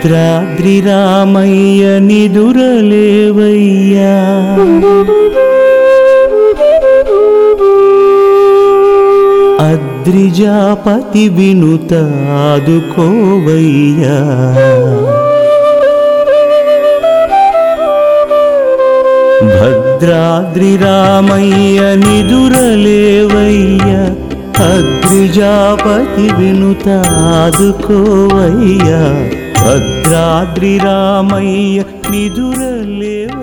భద్రాద్రి రామయ్య నిదురలేవయ్యా అద్రిజాపతి వినుత ఆదుకోవయ్యా భద్రాద్రి రామయ్య నిదురలేవయ్య అద్రిజాపతి వినుత ఆదుకోవయ్యా భద్రాద్రి రామయ్య నిదురలేవయ్యా